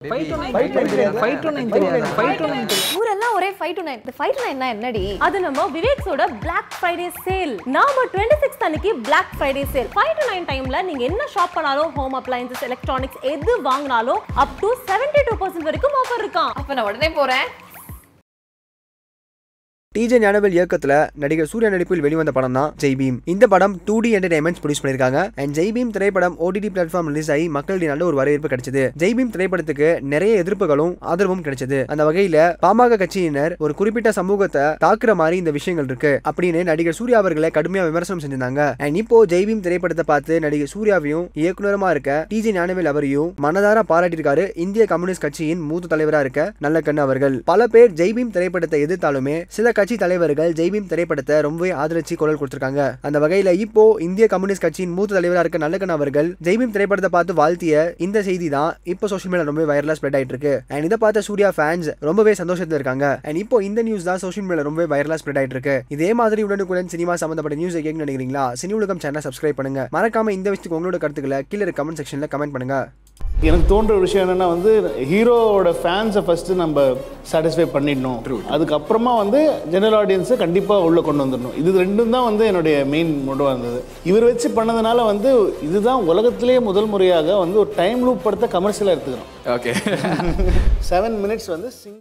ஊரெல்லாம் ஒரே five to nine இந்த ஃபைவ் டு நைன் என்னடி அது நம்ம விவேக்ஸோட Black ஃப்ரைடே சேல் நாம டுவெண்ட்டி சிக்ஸ் அன்னைக்கு Black Friday sale five to nine டைம்ல நீங்க என்ன ஷாப் பண்ணாலும் ஹோம் அப்ளையன்சஸ் எலக்ட்ரானிக்ஸ் எது வாங்கினாலும் up to seventy two percent வரைக்கும் ஆஃபர் இருக்கான் அப்ப நான் உடனே போறேன் டிஜே ஞானவேல் இயக்கத்துல நடிகர் சூர்யா நடிப்பில் வெளிவந்த படம் தான் ஜெய் பீம் இந்த படம் டூ டி என்டர்டைன்மெண்ட்ஸ் ப்ரொடியூஸ் பண்ணிருக்காங்க அண்ட் ஜெய் பீம் திரைப்படம் ஓடிடி பிளாட்ஃபார்ம் ரிலீஸ் ஆகி மக்களிடையே நல்ல ஒரு வரவேற்பு கிடைச்சது ஜெய் பீம் திரைப்படத்துக்கு நிறைய எதிர்ப்புகளும் ஆதரவும் கிடைச்சது அந்த வகையில பாமக கட்சியினர் ஒரு குறிப்பிட்ட சமூகத்தை தாக்குற மாதிரி இந்த விஷயங்கள் இருக்கு அப்படின்னு நடிகர் சூர்யா அவர்களை கடுமையா விமர்சனம் செஞ்சிருந்தாங்க அண்ட் இப்போ ஜெய் பீம் திரைப்படத்தை பார்த்து நடிகர் சூர்யாவையும் இயக்குனருமா இருக்க டிஜே ஞானவேல் அவரையும் மனதார பாராட்டியிருக்காரு இந்திய கம்யூனிஸ்ட் கட்சியின் மூத்த தலைவரா இருக்க நல்லக்கண்ணு அவர்கள் பல பேர் ஜெய் பீம் திரைப்படத்தை எதிர்த்தாலுமே சில கட்சி தலைவர்கள் ஜெய் பீம் திரைப்படத்தை ரொம்பவே ஆதரிச்சு குரல் கொடுத்திருக்காங்க அந்த வகையில இப்போ இந்திய கம்யூனிஸ்ட் கட்சியின் மூத்த தலைவரா இருக்க நல்லக்கண்ணு அவர்கள் ஜெய் பீம் திரைப்படத்தை பார்த்து வாழ்த்திய இந்த செய்தி தான் இப்போ சோஷியல் மீடியா ரொம்ப வைரலா ஸ்ப்ரெட் ஆயிட்டு இருக்கு அண்ட் இதை பார்த்த சூர்யா ஃபேன்ஸ் ரொம்பவே சந்தோஷத்துல இருக்காங்க அண்ட் இப்போ இந்த நியூஸ் தான் சோஷியல் மீடியா ரொம்ப வைரலா ஸ்ப்ரெட் ஆயிட்டு இருக்கு இதே மாதிரி உடனுக்குடன் சினிமா சம்பந்தப்பட்ட நியூஸ் கேட்க நினைக்கிறீங்களா சினி உலகம் சேனல் சப்ஸ்கிரைப் பண்ணுங்க மறக்காம இந்த விஷயத்துக்கு உங்களோட கருத்துக்களை கீழே கமெண்ட் செக்ஷன்ல கமெண்ட் பண்ணுங்க எனக்கு தோன்ற ஒரு விஷயம் என்னன்னா வந்து ஹீரோவோட ஃபேன்ஸை ஃபஸ்ட்டு நம்ம சாட்டிஸ்ஃபை பண்ணிடணும் அதுக்கப்புறமா வந்து ஜெனரல் ஆடியன்ஸை கண்டிப்பாக உள்ளே கொண்டு வந்துடணும் இது ரெண்டும் தான் வந்து என்னுடைய மெயின் மோட்டவாக இருந்தது இவர் வச்சு பண்ணதுனால வந்து இதுதான் உலகத்திலேயே முதல் முறையாக வந்து ஒரு டைம் லூப் படத்தை கமர்ஷியலாக எடுத்துக்கிறோம் ஓகே செவன் மினிட்ஸ் வந்து சிங்